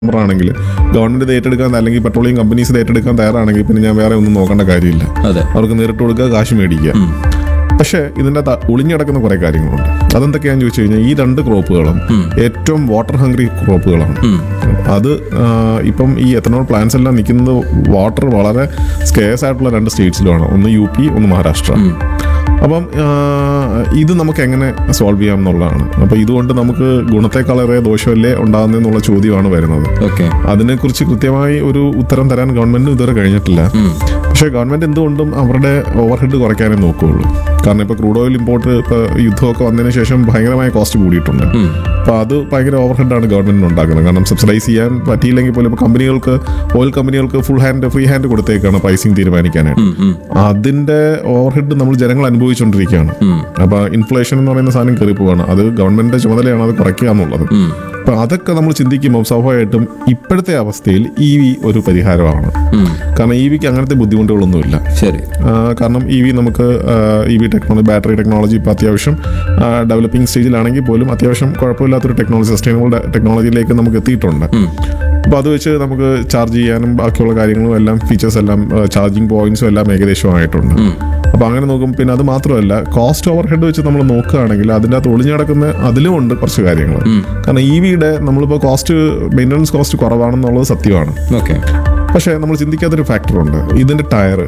ആണെങ്കിൽ ഗവൺമെന്റ് ഇത് ഏറ്റെടുക്കാൻ അല്ലെങ്കിൽ പെട്രോളിയം കമ്പനീസ് ഇത് ഏറ്റെടുക്കാൻ തയ്യാറാണെങ്കിൽ പിന്നെ ഞാൻ വേറെ ഒന്നും നോക്കേണ്ട കാര്യമില്ല അതെ അവർക്ക് നേരിട്ട് കൊടുക്കുക കാശ് മേടിക്കുക പക്ഷേ ഇതിൻ്റെ അകത്ത് ഒളിഞ്ഞടക്കുന്ന കുറേ കാര്യങ്ങളുണ്ട് അതെന്തൊക്കെയാണെന്ന് ചോദിച്ചു കഴിഞ്ഞാൽ ഈ രണ്ട് ക്രോപ്പുകളും ഏറ്റവും വാട്ടർ ഹംഗ്രി ക്രോപ്പുകളാണ് അത് ആ, ഇപ്പം ഈ എത്തനോൾ പ്ലാന്റ്സ് എല്ലാം നിൽക്കുന്നത് വാട്ടർ വളരെ സ്കേഴ്സ് ആയിട്ടുള്ള രണ്ട് സ്റ്റേറ്റ്സിലുമാണ് ഒന്ന് യു പി ഒന്ന് മഹാരാഷ്ട്ര അപ്പം ആ, ഇത് നമുക്ക് എങ്ങനെ സോൾവ് ചെയ്യാം എന്നുള്ളതാണ് അപ്പോൾ ഇതുകൊണ്ട് നമുക്ക് ഗുണത്തെക്കാളേറെ ദോഷമല്ലേ ഉണ്ടാകുന്നതെന്നുള്ള ചോദ്യമാണ് വരുന്നത് ഓക്കെ അതിനെക്കുറിച്ച് കൃത്യമായി ഒരു ഉത്തരം തരാൻ ഗവൺമെന്റിന് ഇതുവരെ കഴിഞ്ഞിട്ടില്ല പക്ഷേ ഗവൺമെന്റ് എന്തുകൊണ്ടും അവരുടെ ഓവർഹെഡ് കുറയ്ക്കാനേ നോക്കുകയുള്ളൂ കാരണം ഇപ്പോൾ ക്രൂഡ് ഓയിൽ ഇമ്പോർട്ട് ഇപ്പോൾ യുദ്ധമൊക്കെ വന്നതിന് ശേഷം ഭയങ്കരമായ കോസ്റ്റ് കൂടിയിട്ടുണ്ട് അപ്പോൾ അത് ഭയങ്കര ഓവർഹെഡാണ് ഗവൺമെന്റിന് ഉണ്ടാക്കുന്നത് കാരണം സബ്സിഡൈസ് ചെയ്യാൻ പറ്റിയില്ലെങ്കിൽ പോലും ഇപ്പോൾ കമ്പനികൾക്ക് ഓയിൽ കമ്പനികൾക്ക് ഫുൾ ഹാൻഡ് ഫ്രീ ഹാൻഡ് കൊടുത്തേക്കാണ് പ്രൈസിങ് തീരുമാനിക്കാനായിട്ട് അതിന്റെ ഓവർഹെഡ് നമ്മൾ ജനങ്ങൾ അനുഭവിച്ചുകൊണ്ടിരിക്കുകയാണ് അപ്പൊ ഇൻഫ്ലേഷൻ എന്ന് പറയുന്ന സാധനം കയറി പോവാണ് അത് ഗവൺമെന്റിന്റെ ചുമതലയാണ് അത് കുറയ്ക്കുക എന്നുള്ളത് അപ്പൊ അതൊക്കെ നമ്മൾ ചിന്തിക്കുമ്പോൾ സ്വാഭാവികമായിട്ടും ഇപ്പോഴത്തെ അവസ്ഥയിൽ ഇ വി ഒരു പരിഹാരമാണ് കാരണം ഇ വിക്ക് അങ്ങനത്തെ ബുദ്ധിമുട്ടുകളൊന്നുമില്ല ശരി ആ, കാരണം ഇ വി നമുക്ക് E V technology battery technology ഇപ്പോൾ അത്യാവശ്യം ഡെവലപ്പിംഗ് സ്റ്റേജിലാണെങ്കിൽ പോലും അത്യാവശ്യം കുഴപ്പമില്ലാത്തൊരു ടെക്നോളജി സസ്റ്റൈനബിൾ ടെക്നോളജിയിലേക്ക് നമുക്ക് എത്തിയിട്ടുണ്ട് അപ്പോൾ അത് വെച്ച് നമുക്ക് ചാർജ് ചെയ്യാനും ബാക്കിയുള്ള കാര്യങ്ങളും എല്ലാം ഫീച്ചേഴ്സ് എല്ലാം ചാർജിങ് പോയിന്റ്സും എല്ലാം ഏകദേശമായിട്ടുണ്ട് അപ്പോൾ അങ്ങനെ നോക്കും പിന്നെ അത് മാത്രമല്ല കോസ്റ്റ് ഓവർ ഹെഡ് വെച്ച് നമ്മൾ നോക്കുകയാണെങ്കിൽ അതിൻ്റെ അകത്ത് ഒളിഞ്ഞു കിടക്കുന്ന അതിലും ഉണ്ട് കുറച്ച് കാര്യങ്ങൾ കാരണം ഇ വിയുടെ നമ്മളിപ്പോൾ കോസ്റ്റ് മെയിൻ്റനൻസ് കോസ്റ്റ് കുറവാണെന്നുള്ളത് സത്യമാണ് ഓക്കെ പക്ഷേ നമ്മൾ ചിന്തിക്കാത്തൊരു ഫാക്ടറുണ്ട് ഇതിൻ്റെ ടയർ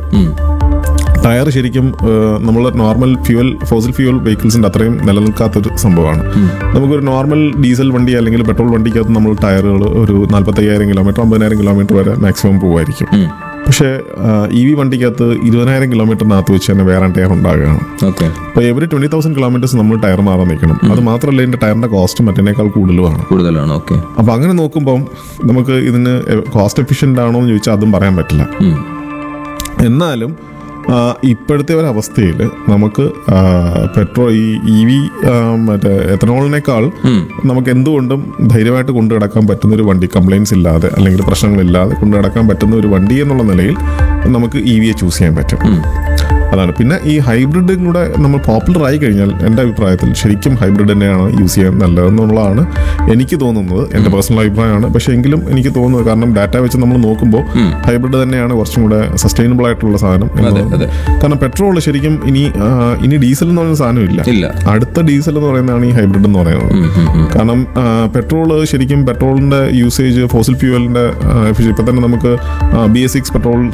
ടയർ ശരിക്കും നമ്മൾ നോർമൽ ഫ്യൂവൽ ഫോസിൽ ഫ്യൂവൽ വെഹിക്കിൾസിന്റെ അത്രയും നിലനിൽക്കാത്തൊരു സംഭവമാണ് നമുക്കൊരു നോർമൽ ഡീസൽ വണ്ടി അല്ലെങ്കിൽ പെട്രോൾ വണ്ടിക്കകത്ത് നമ്മൾ ടയറുകൾ ഒരു നാൽപ്പത്തയ്യായിരം കിലോമീറ്റർ അമ്പതിനായിരം കിലോമീറ്റർ വരെ മാക്സിമം പോകുമായിരിക്കും പക്ഷേ ഇ വി വണ്ടിക്കകത്ത് ഇരുപതിനായിരം കിലോമീറ്ററിനകത്ത് വെച്ച് തന്നെ വേറെ ടയർ ഉണ്ടാകുകയാണ് ഓക്കെ അപ്പോൾ എവറി ട്വന്റി തൗസൻഡ് കിലോമീറ്റേഴ്സ് നമ്മൾ ടയർ മാറാൻ നിൽക്കണം അത് മാത്രമല്ല ഇതിന്റെ ടയറിന്റെ കോസ്റ്റ് മറ്റേനേക്കാൾ കൂടുതലുമാണ് കൂടുതലാണ് ഓക്കെ അപ്പൊ അങ്ങനെ നോക്കുമ്പോൾ നമുക്ക് ഇതിന് കോസ്റ്റ് എഫിഷ്യന്റ് ആണോ എന്ന് ചോദിച്ചാൽ അതും പറയാൻ പറ്റില്ല എന്നാലും ആ, ഇപ്പോഴത്തെ ഒരു അവസ്ഥയിൽ നമുക്ക് പെട്രോൾ ഈ ഇ വി മറ്റേ എത്തനോളിനേക്കാൾ നമുക്ക് എന്തുകൊണ്ടും ധൈര്യമായിട്ട് കൊണ്ടു നടക്കാൻ പറ്റുന്ന ഒരു വണ്ടി കംപ്ലൈൻസ് ഇല്ലാതെ അല്ലെങ്കിൽ പ്രശ്നങ്ങളില്ലാതെ കൊണ്ടു നടക്കാൻ പറ്റുന്ന ഒരു വണ്ടി എന്നുള്ള നിലയിൽ നമുക്ക് ഇ വിയെ ചൂസ് ചെയ്യാൻ പറ്റും അതാണ് പിന്നെ ഈ ഹൈബ്രിഡും കൂടെ നമ്മൾ പോപ്പുലർ ആയി കഴിഞ്ഞാൽ എൻ്റെ അഭിപ്രായത്തിൽ ശരിക്കും ഹൈബ്രിഡ് തന്നെയാണ് യൂസ് ചെയ്യാൻ നല്ലതെന്നുള്ളതാണ് എനിക്ക് തോന്നുന്നത് എൻ്റെ പേഴ്സണൽ അഭിപ്രായമാണ് പക്ഷേ എങ്കിലും എനിക്ക് തോന്നുന്നത് കാരണം ഡാറ്റ വെച്ച് നമ്മൾ നോക്കുമ്പോൾ ഹൈബ്രിഡ് തന്നെയാണ് കുറച്ചും കൂടെ സസ്റ്റൈനബിൾ ആയിട്ടുള്ള സാധനം എന്നുള്ളത്. അതെ. കാരണം പെട്രോൾ ശരിക്കും ഇനി ആ, ഇനി ഡീസൽ എന്ന് പറയുന്ന സാധനം ഇല്ല ഇല്ല അടുത്ത ഡീസൽ എന്ന് പറയുന്നതാണ് ഈ ഹൈബ്രിഡ് എന്ന് പറയുന്നത് കാരണം പെട്രോൾ ശരിക്കും പെട്രോളിന്റെ യൂസേജ് ഫോസിൽ ഫ്യൂവലിന്റെ ഇപ്പൊ തന്നെ നമുക്ക് B S six petrol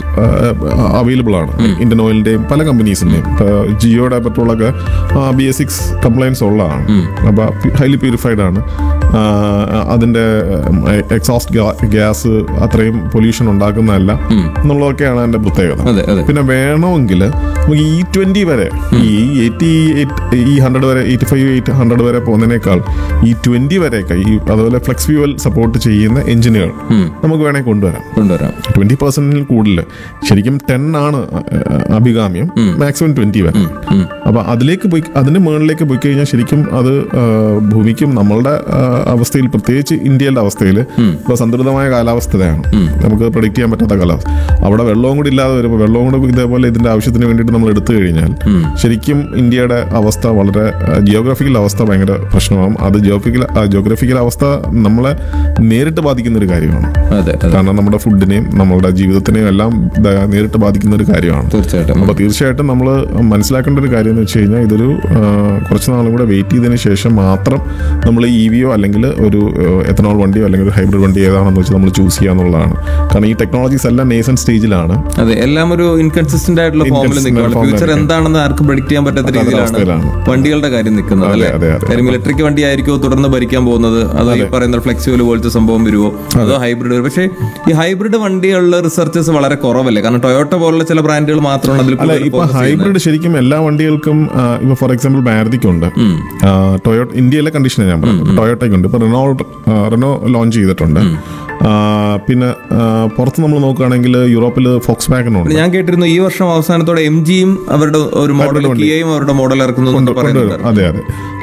available ആണ് ഇന്ത്യൻ ഓയിലിന്റെയും പല കമ്പനീസിന്റെയും ഇപ്പൊ ജിയോയുടെ പെട്രോളൊക്കെ ബി എസ് സിക്സ് കംപ്ലൈൻസ് ഉള്ളതാണ് അപ്പൊ ഹൈലി പ്യൂരിഫൈഡ് ആണ് ആ, അതിന്റെ എക്സോസ്റ്റ് ഗ്യാസ് അത്രയും പൊല്യൂഷൻ ഉണ്ടാക്കുന്നതല്ല എന്നുള്ളതൊക്കെയാണ് അതിന്റെ പ്രത്യേകത അതെ അതെ പിന്നെ വേണമെങ്കിൽ നമുക്ക് ഈ ട്വന്റി വരെ ഈ എയ്റ്റി ഈ ഹൺഡ്രഡ് വരെ എയ്റ്റി ഫൈവ് എയ്റ്റ് ഹൺഡ്രഡ് വരെ പോകുന്നതിനേക്കാൾ ഈ ട്വന്റി വരെയൊക്കെ ഈ അതുപോലെ ഫ്ലെക്സ് ഫ്യൂവൽ സപ്പോർട്ട് ചെയ്യുന്ന എഞ്ചിനുകൾ നമുക്ക് വേണമെങ്കിൽ കൊണ്ടുവരാം കൊണ്ടുവരാം ട്വന്റി പെർസെന്റിൽ കൂടുതൽ ശരിക്കും ടെൻ ആണ് അഹ് അഭികാമ്യം മാക്സിമം ട്വന്റി വരെ അപ്പൊ അതിലേക്ക് പോയി അതിന്റെ മുകളിലേക്ക് പോയി കഴിഞ്ഞാൽ ശരിക്കും അത് ആ, ഭൂമിക്കും നമ്മളുടെ ആ, അവസ്ഥയിൽ പ്രത്യേകിച്ച് ഇന്ത്യയുടെ അവസ്ഥയിൽ ഇപ്പൊ സന്തുലിതമായ കാലാവസ്ഥയാണ് നമുക്ക് പ്രഡിക്റ്റ് ചെയ്യാൻ പറ്റാത്ത കാലാവസ്ഥ അവിടെ വെള്ളവും കൂടി ഇല്ലാതെ വരുമ്പോൾ വെള്ളവും കൂടി ഇതേപോലെ ഇതിന്റെ ആവശ്യത്തിന് വേണ്ടിയിട്ട് നമ്മൾ എടുത്തു കഴിഞ്ഞാൽ ശരിക്കും ഇന്ത്യയുടെ അവസ്ഥ വളരെ ജിയോഗ്രഫിക്കൽ അവസ്ഥ ഭയങ്കര പ്രശ്നമാകും അത് ജിയോഗ്രഫിക്കൽ ജിയോഗ്രഫിക്കൽ അവസ്ഥ നമ്മളെ നേരിട്ട് ബാധിക്കുന്ന ഒരു കാര്യമാണ് അതെ അതെ കാരണം നമ്മുടെ ഫുഡിനെയും നമ്മളുടെ ജീവിതത്തിനെയും എല്ലാം ദ- നേരിട്ട് ബാധിക്കുന്ന ഒരു കാര്യമാണ് തീർച്ചയായിട്ടും അപ്പോൾ തീർച്ചയായിട്ടും നമ്മൾ മനസ്സിലാക്കേണ്ട ഒരു കാര്യം എന്ന് വെച്ച് കഴിഞ്ഞാൽ ഇതൊരു ആ, കുറച്ച് നാളും കൂടെ വെയിറ്റ് ചെയ്തതിന് ശേഷം മാത്രം നമ്മൾ ഇ വിയോ അല്ലെങ്കിൽ ഒരു എത്തനോൾ വണ്ടിയോ അല്ലെങ്കിൽ ഒരു ഹൈബ്രിഡ് വണ്ടി ഏതാണെന്ന് വെച്ച് നമ്മൾ ചൂസ് ചെയ്യുക എന്നുള്ളതാണ് കാരണം ഈ ടെക്നോളജീസ് എല്ലാം നേസൻ സ്റ്റേജിലാണ് അതെ എല്ലാം ഒരു ഇൻകൺസിസ്റ്റന്റ് ആയിട്ടുള്ള ഫോമിൽ Inconsistent നിൽക്കുകയാണ് form ഫ്യൂച്ചർ നിൽക്കുകയാണ്. എന്താണെന്ന് ആർക്കും പ്രഡിക്റ്റ് ചെയ്യാൻ പറ്റാത്ത രീതിയിലാണ് അവസ്ഥയിലാണ്. വണ്ടികളുടെ കാര്യം നിൽക്കുന്നത് അതെ, അല്ലേ അതെ, അതെ. കാര്യം ഇലക്ട്രിക് വണ്ടി ആയിരിക്കുമോ തുടർന്ന് ഭരിക്കാൻ പോകുന്നത് അതോ ഈ പറയുന്ന ഫ്ലെക്സിബിൾ പോലത്തെ സംഭവം വരുമോ അതോ ഹൈബ്രിഡ് വരും പക്ഷേ ഈ ഹൈബ്രിഡ് വണ്ടികളുടെ റിസർച്ചസ് വളരെ കുറവല്ലേ കാരണം ടൊയോട്ട പോലുള്ള ചില ബ്രാൻഡുകൾ മാത്രമാണ് അതിൽ അല്ല കൂടുതൽ ഇപ്പൊ focus ചെയ്യുന്നത്. ഹൈബ്രിഡ് ശരിക്കും എല്ലാ വണ്ടികൾക്കും ആ, ഇപ്പൊ ഫോർ എക്സാമ്പിൾ മാരുതിക്കുണ്ട് ടൊയോട്ട ഇന്ത്യയിലെ കണ്ടീഷനെ ഞാൻ പറഞ്ഞു ടൊയോട്ടയ്ക്കുണ്ട് ഇപ്പൊ റെനോ റെനോ ലോഞ്ച് ചെയ്തിട്ടുണ്ട് ആ, പിന്നെ ആ, പുറത്ത് നമ്മൾ നോക്കുകയാണെങ്കിൽ യൂറോപ്പിൽ ഫോക്സ് വാഗനുണ്ട് ഞാൻ കേട്ടിരുന്നു ഈ വർഷം അവസാനത്തോടെ എം ജിയും അവരുടെ ഒരു മോഡൽ കിയയും അവരുടെ മോഡൽ ഇറക്കുന്നു എന്ന് പറയുന്നുണ്ട് കൊണ്ടുവരും അതെ അതെ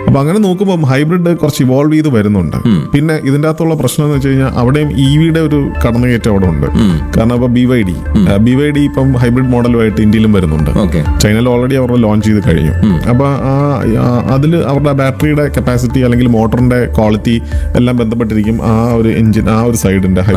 അപ്പൊ അങ്ങനെ നോക്കുമ്പോൾ ഹൈബ്രിഡ് കുറച്ച് ഇവോൾവ് ചെയ്ത് വരുന്നുണ്ട് പിന്നെ ഇതിന്റെ അകത്തുള്ള പ്രശ്നം എന്ന് വെച്ച് കഴിഞ്ഞാൽ അവിടെയും ഇ വിയുടെ ഒരു കടന്നുകയറ്റം അവിടെ ഉണ്ട് കാരണം ഇപ്പൊ B Y D B Y D ഇപ്പം ഹൈബ്രിഡ് മോഡലുമായിട്ട് ഇന്ത്യയിലും വരുന്നുണ്ട് ഓക്കെ ചൈനയിൽ ഓൾറെഡി അവർ ലോഞ്ച് ചെയ്ത് കഴിഞ്ഞു അപ്പൊ ആ അതിൽ അവരുടെ ബാറ്ററിയുടെ കപ്പാസിറ്റി അല്ലെങ്കിൽ മോട്ടറിന്റെ ക്വാളിറ്റി എല്ലാം ബന്ധപ്പെട്ടിരിക്കും ആ ഒരു എഞ്ചിൻ ആ ഒരു സൈഡിന്റെ